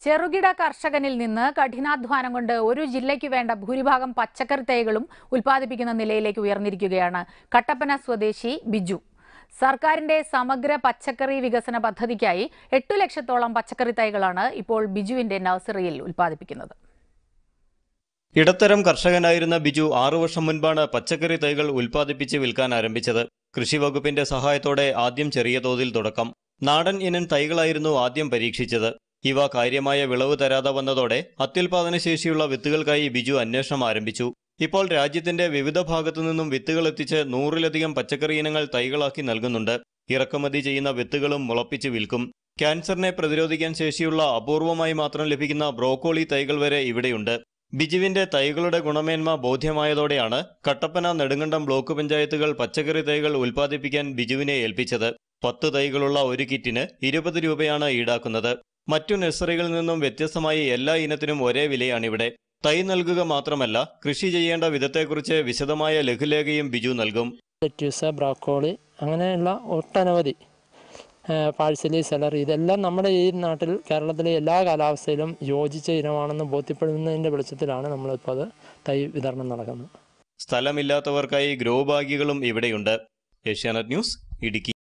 ചെറുകിട കർഷകനിൽ നിന്ന് കഠിനാധ്വാനം കൊണ്ട് ഒരു ജില്ലയ്ക്ക് വേണ്ട ഭൂരിഭാഗം പച്ചക്കറി തൈകളും ഉൽപ്പാദിപ്പിക്കുന്ന നിലയിലേക്ക് ഉയർന്നിരിക്കുകയാണ് കട്ടപ്പന സ്വദേശി ബിജു സർക്കാരിന്റെ സമഗ്ര പച്ചക്കറി വികസന പദ്ധതിക്കായി എട്ടു ലക്ഷത്തോളം പച്ചക്കറി തൈകളാണ് ഇപ്പോൾ ബിജുവിന്റെ നഴ്സറിയിൽ ഉൽപ്പാദിപ്പിക്കുന്നത് ഇടത്തരം കർഷകനായിരുന്ന ബിജു ആറു വർഷം മുൻപാണ് പച്ചക്കറി തൈകൾ ഉൽപ്പാദിപ്പിച്ച് വിൽക്കാൻ ആരംഭിച്ചത് കൃഷി വകുപ്പിന്റെ സഹായത്തോടെ ആദ്യം ചെറിയ തോതിൽ തുടക്കം നാടൻ ഇനം തൈകളായിരുന്നു ആദ്യം പരീക്ഷിച്ചത് ഇവ കാര്യമായ വിളവ് തരാതെ വന്നതോടെ അത്യുൽപാദന ശേഷിയുള്ള വിത്തുകൾക്കായി ബിജു അന്വേഷണം ആരംഭിച്ചു ഇപ്പോൾ രാജ്യത്തിന്റെ വിവിധ ഭാഗത്തു നിന്നും വിത്തുകൾ എത്തിച്ച് നൂറിലധികം പച്ചക്കറി ഇനങ്ങൾ തൈകളാക്കി നൽകുന്നുണ്ട് ഇറക്കുമതി ചെയ്യുന്ന വിത്തുകളും മുളപ്പിച്ച് വിൽക്കും ക്യാൻസറിനെ പ്രതിരോധിക്കാൻ ശേഷിയുള്ള അപൂർവമായി മാത്രം ലഭിക്കുന്ന ബ്രോക്കോളി തൈകൾ വരെ ഇവിടെയുണ്ട് ബിജുവിന്റെ തൈകളുടെ ഗുണമേന്മ ബോധ്യമായതോടെയാണ് കട്ടപ്പന നെടുങ്കണ്ടം ബ്ലോക്ക് പഞ്ചായത്തുകൾ പച്ചക്കറി തൈകൾ ഉൽപ്പാദിപ്പിക്കാൻ ബിജുവിനെ ഏൽപ്പിച്ചത് പത്ത് തൈകളുള്ള ഒരു കിറ്റിന് ഇരുപത് രൂപയാണ് ഈടാക്കുന്നത് മറ്റു നഴ്സറികളിൽ നിന്നും വ്യത്യസ്തമായി എല്ലാ ഇനത്തിനും ഒരേ വിലയാണിവിടെ തൈ നൽകുക മാത്രമല്ല കൃഷി ചെയ്യേണ്ട വിധത്തെക്കുറിച്ച് വിശദമായ ലഘുലേഖയും ബിജു നൽകും ലെറ്റ്യൂസ് ബ്രോക്കോളി അങ്ങനെയുള്ള ഒട്ടനവധി പാഴ്സലി സെലറി ഇതെല്ലാം നമ്മുടെ ഈ നാട്ടിൽ കേരളത്തിലെ എല്ലാ കാലാവസ്ഥയിലും യോജിച്ച ഇനമാണെന്ന് ബോധ്യപ്പെടുന്നതിൻ്റെ വെളിച്ചത്തിലാണ് നമ്മളിപ്പോൾ അത് തൈ വിതരണം നടക്കുന്നത് സ്ഥലമില്ലാത്തവർക്കായി ഗ്രോ ബാഗുകളും ഇവിടെയുണ്ട് ഏഷ്യാനെറ്റ് ന്യൂസ് ഇടുക്കി